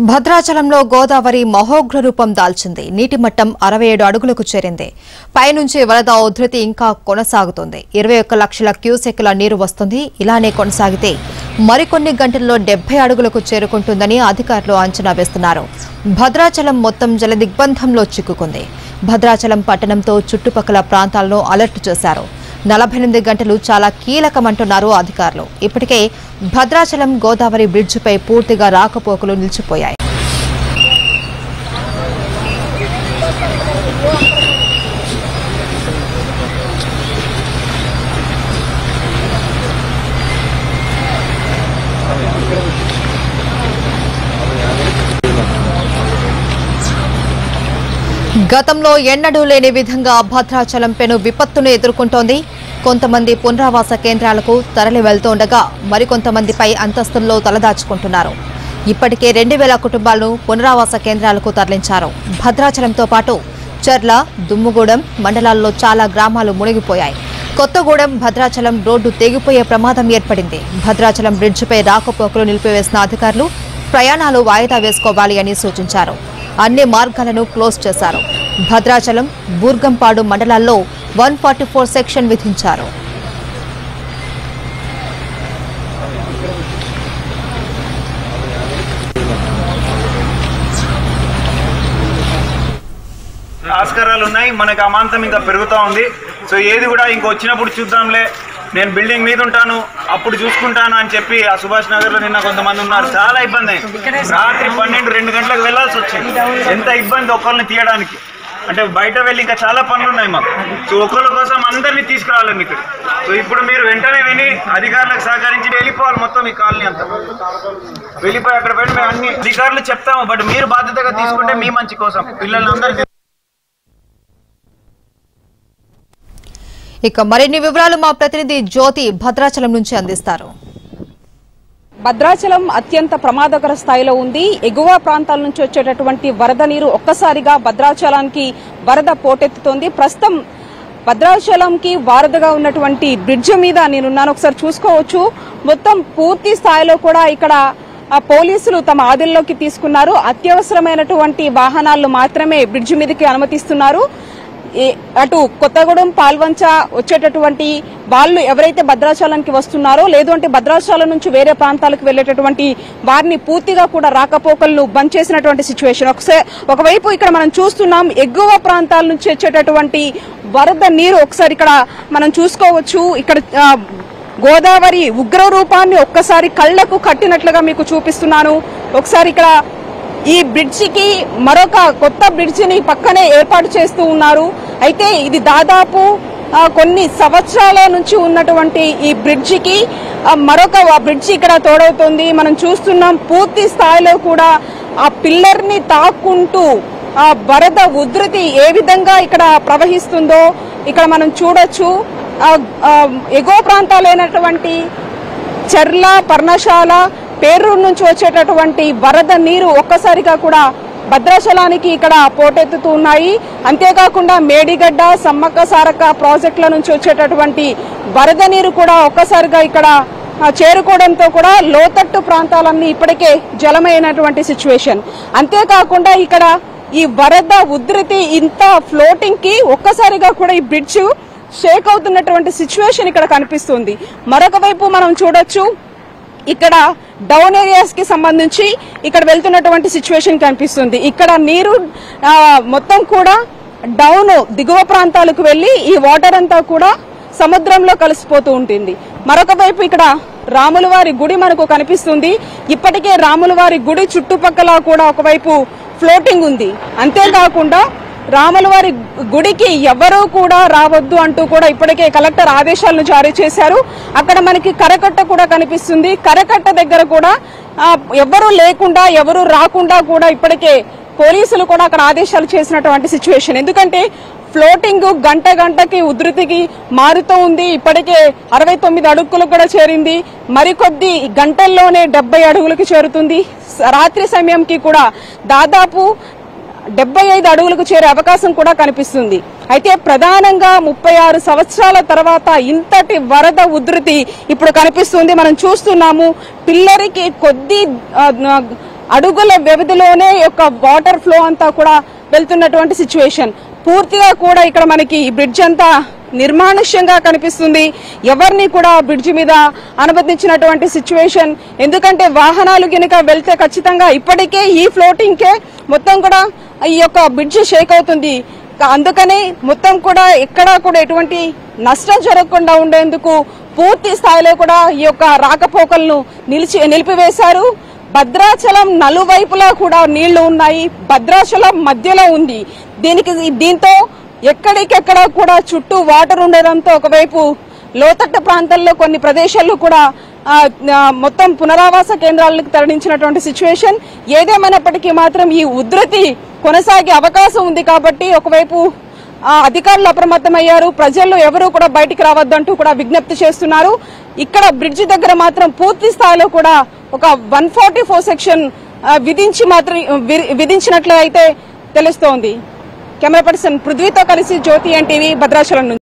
భద్రాచలంలో గోదావరి మహోగ్ర రూపం దాల్చింది నీటి మట్టం అరవై ఏడు అడుగులకు చేరింది పైనుంచి వరద ఉధృతి ఇంకా కొనసాగుతుంది ఇరవై ఒక్క లక్షల క్యూసెక్ల నీరు వస్తుంది ఇలానే కొనసాగితే మరికొన్ని గంటల్లో డెబ్బై అడుగులకు చేరుకుంటుందని అధికారులు అంచనా వేస్తున్నారు భద్రాచలం మొత్తం జలదిగ్బంధంలో చిక్కుకుంది భద్రాచలం పట్టణంతో చుట్టుపక్కల ప్రాంతాలను అలర్ట్ చేశారు నలభై ఎనిమిది గంటలు చాలా కీలకమంటున్నారు అధికారులు ఇప్పటికే భద్రాచలం గోదావరి బ్రిడ్జిపై పూర్తిగా రాకపోకలు నిలిచిపోయాయి గతంలో ఎన్నడూ లేని విధంగా భద్రాచలం పెను విపత్తును ఎదుర్కొంటోంది కొంతమంది పునరావాస కేంద్రాలకు తరలి వెళ్తుండగా మరికొంతమందిపై అంతస్తుల్లో తలదాచుకుంటున్నారు ఇప్పటికే రెండు వేల కుటుంబాలను పునరావాస కేంద్రాలకు తరలించారు భద్రాచలంతో పాటు చర్ల దుమ్ముగూడెం మండలాల్లో చాలా గ్రామాలు మునిగిపోయాయి కొత్తగూడెం భద్రాచలం రోడ్డు తెగిపోయే ప్రమాదం ఏర్పడింది భద్రాచలం బ్రిడ్జిపై రాకపోకలు నిలిపివేసిన అధికారులు ప్రయాణాలు వాయిదా వేసుకోవాలి అని సూచించారు అన్ని మార్గాలను క్లోజ్ చేశారు భద్రాచలం బూర్గంపాడు మండలాల్లో వన్ ఫార్టీ ఫోర్ సెక్షన్ విధించారు ఆస్కారాలు ఉన్నాయి మనకి అమాంతం ఇంకా పెరుగుతూ ఉంది సో ఏది కూడా ఇంక వచ్చినప్పుడు చూద్దాంలే నేను బిల్డింగ్ మీద ఉంటాను అప్పుడు చూసుకుంటాను అని చెప్పి ఆ సుభాష్ నగర్ లో నిన్న కొంతమంది ఉన్నారు చాలా ఇబ్బంది అయింది రాత్రి పన్నెండు రెండు గంటలకు వెళ్ళాల్సి వచ్చింది ఎంత ఇబ్బంది ఒకరిని తీయడానికి అంటే బయట వెళ్ళి ఇంకా చాలా పనులు ఉన్నాయి మాకు సో ఒకళ్ళ కోసం అందరినీ తీసుకురావాలి మీకు సో ఇప్పుడు మీరు వెంటనే విని అధికారులకు సహకరించి వెళ్ళిపోవాలి మొత్తం ఈ కాలనీ అంతా వెళ్ళిపోయి అక్కడ పెట్టి మేము అన్ని అధికారులు చెప్తాము బట్ మీరు బాధ్యతగా తీసుకుంటే మీ మంచి కోసం పిల్లలందరికీ ఇక మరిన్ని వివరాలు మా ప్రతినిధి జ్యోతి భద్రాచలం నుంచి అందిస్తారు భద్రాచలం అత్యంత ప్రమాదకర స్థాయిలో ఉంది ఎగువ ప్రాంతాల నుంచి వచ్చేటటువంటి వరద నీరు ఒక్కసారిగా భద్రాచలానికి వరద పోటెత్తుతోంది ప్రస్తుతం భద్రాచలంకి వారధగా ఉన్నటువంటి బ్రిడ్జ్ మీద నేనున్నాను ఒకసారి చూసుకోవచ్చు మొత్తం పూర్తి స్థాయిలో కూడా ఇక్కడ ఆ పోలీసులు తమ ఆధీనంలోకి తీసుకున్నారు అత్యవసరమైనటువంటి వాహనాలను మాత్రమే బ్రిడ్జ్ మీదకి అనుమతిస్తున్నారు ఏ- అటు కొత్తగూడెం పాల్వంచ వచ్చేటటువంటి వాళ్ళు ఎవరైతే భద్రాచలానికి వస్తున్నారో లేదు అంటే భద్రాచలం నుంచి వేరే ప్రాంతాలకు వెళ్లేటటువంటి వారిని పూర్తిగా కూడా రాకపోకలను బంద్ చేసినటువంటి సిచ్యువేషన్ ఒకసారి ఒకవైపు ఇక్కడ మనం చూస్తున్నాం ఎగువ ప్రాంతాల నుంచి వచ్చేటటువంటి వరద నీరు ఒకసారి ఇక్కడ మనం చూసుకోవచ్చు ఇక్కడ ఆ, గోదావరి ఉగ్ర రూపాన్ని ఒక్కసారి కళ్లకు కట్టినట్లుగా మీకు చూపిస్తున్నాను ఒకసారి ఇక్కడ ఈ బ్రిడ్జికి మరొక కొత్త బ్రిడ్జిని పక్కనే ఏర్పాటు చేస్తూ ఉన్నారు అయితే ఇది దాదాపు ఆ, కొన్ని సంవత్సరాల నుంచి ఉన్నటువంటి ఈ బ్రిడ్జికి ఆ, మరొక ఆ బ్రిడ్జి ఇక్కడ తోడవుతుంది మనం చూస్తున్నాం పూర్తి స్థాయిలో కూడా ఆ పిల్లర్ ని తాక్కుంటూ ఆ వరద ఉధృతి ఏ విధంగా ఇక్కడ ప్రవహిస్తుందో ఇక్కడ మనం చూడొచ్చు ఆ, ఆ, ఎగువ ప్రాంతాలైనటువంటి చెర్ల పర్ణశాల పేరూరు నుంచి వచ్చేటటువంటి వరద నీరు ఒక్కసారిగా కూడా భద్రాచలానికి ఇక్కడ పోటెత్తుతూ ఉన్నాయి అంతేకాకుండా మేడిగడ్డ సమ్మక్క సారక్క ప్రాజెక్టుల నుంచి వచ్చేటటువంటి వరద నీరు కూడా ఒక్కసారిగా ఇక్కడ ఆ, చేరుకోవడంతో కూడా లోతట్టు ప్రాంతాలన్నీ ఇప్పటికే జలమైనటువంటి సిచ్యువేషన్ అంతేకాకుండా ఇక్కడ ఈ వరద ఉధృతి ఇంత ఫ్లోటింగ్ కి ఒక్కసారిగా కూడా ఈ బ్రిడ్జ్ షేక్ అవుతున్నటువంటి సిచ్యువేషన్ ఇక్కడ కనిపిస్తుంది మరొక వైపు మనం చూడొచ్చు ఇక్కడ డౌన్ ఏరియాస్ కి సంబంధించి ఇక్కడ వెళ్తున్నటువంటి సిచ్యువేషన్ కనిపిస్తుంది ఇక్కడ నీరు ఆ, మొత్తం కూడా డౌన్ దిగువ ప్రాంతాలకు వెళ్లి ఈ వాటర్ అంతా కూడా సముద్రంలో కలిసిపోతూ ఉంటుంది మరొక వైపు ఇక్కడ రాములవారి గుడి మనకు కనిపిస్తుంది ఇప్పటికే రాములవారి గుడి చుట్టుపక్కల కూడా ఒకవైపు ఫ్లోటింగ్ ఉంది అంతేకాకుండా రాములవారి గుడికి ఎవరూ కూడా రావద్దు అంటూ కూడా ఇప్పటికే కలెక్టర్ ఆదేశాలను జారీ చేశారు అక్కడ మనకి కరకట్ట కూడా కనిపిస్తుంది కరకట్ట దగ్గర కూడా ఆ, ఎవరూ లేకుండా ఎవరూ రాకుండా కూడా ఇప్పటికే పోలీసులు కూడా అక్కడ ఆదేశాలు చేసినటువంటి సిచ్యువేషన్ ఎందుకంటే ఫ్లోటింగ్ గంట గంటకి ఉధృతికి మారుతూ ఉంది ఇప్పటికే అరవై తొమ్మిది అడుగులకు కూడా చేరింది మరికొద్ది గంటల్లోనే డెబ్బై అడుగులకు చేరుతుంది స- రాత్రి సమయంకి కూడా దాదాపు డెబ్బై ఐదు అడుగులకు చేరే అవకాశం కూడా కనిపిస్తుంది అయితే ప్రధానంగా ముప్పై ఆరు సంవత్సరాల తర్వాత ఇంతటి వరద ఉధృతి ఇప్పుడు కనిపిస్తుంది మనం చూస్తున్నాము పిల్లరికి కొద్ది ఆ, ఆ, అడుగుల వ్యవధిలోనే ఈ యొక్క వాటర్ ఫ్లో అంతా కూడా వెళ్తున్నటువంటి సిచ్యువేషన్ పూర్తిగా కూడా ఇక్కడ మనకి ఈ బ్రిడ్జ్ అంతా నిర్మానుష్యంగా కనిపిస్తుంది ఎవరిని కూడా బ్రిడ్జ్ మీద అనుమతించినటువంటి సిచ్యువేషన్ ఎందుకంటే వాహనాలు గనుక వెళ్తే ఖచ్చితంగా ఇప్పటికే ఈ ఫ్లోటింగ్ కే మొత్తం కూడా ఈ యొక్క బ్రిడ్జ్ షేక్ అవుతుంది కా- అందుకని మొత్తం కూడా ఎక్కడా కూడా ఎటువంటి నష్టం జరగకుండా ఉండేందుకు పూర్తి స్థాయిలో కూడా ఈ యొక్క రాకపోకలను నిలిచి నిలిపివేశారు భద్రాచలం నలువైపులా కూడా నీళ్లు ఉన్నాయి భద్రాచలం మధ్యలో ఉంది దీనికి దీంతో ఎక్కడికెక్కడ కూడా చుట్టూ వాటర్ ఉండడంతో ఒకవైపు లోతట్టు ప్రాంతాల్లో కొన్ని ప్రదేశాల్లో కూడా ఆ, ఆ, మొత్తం పునరావాస కేంద్రాలకు తరలించినటువంటి సిచ్యువేషన్ ఏదేమైనప్పటికీ మాత్రం ఈ ఉధృతి కొనసాగే అవకాశం ఉంది కాబట్టి ఒకవైపు ఆ, అధికారులు అప్రమత్తమయ్యారు ప్రజలు ఎవరూ కూడా బయటికి రావద్దంటూ కూడా విజ్ఞప్తి చేస్తున్నారు ఇక్కడ బ్రిడ్జి దగ్గర మాత్రం పూర్తి స్థాయిలో కూడా ఒక వన్ ఫార్టీ ఫోర్ సెక్షన్ ఆ, విధించి మాత్రం వి- విధించినట్లు అయితే తెలుస్తోంది కెమెరా పర్సన్ పృథ్వీతో కలిసి జ్యోతి ఎన్టీవీ భద్రాచలం నుంచి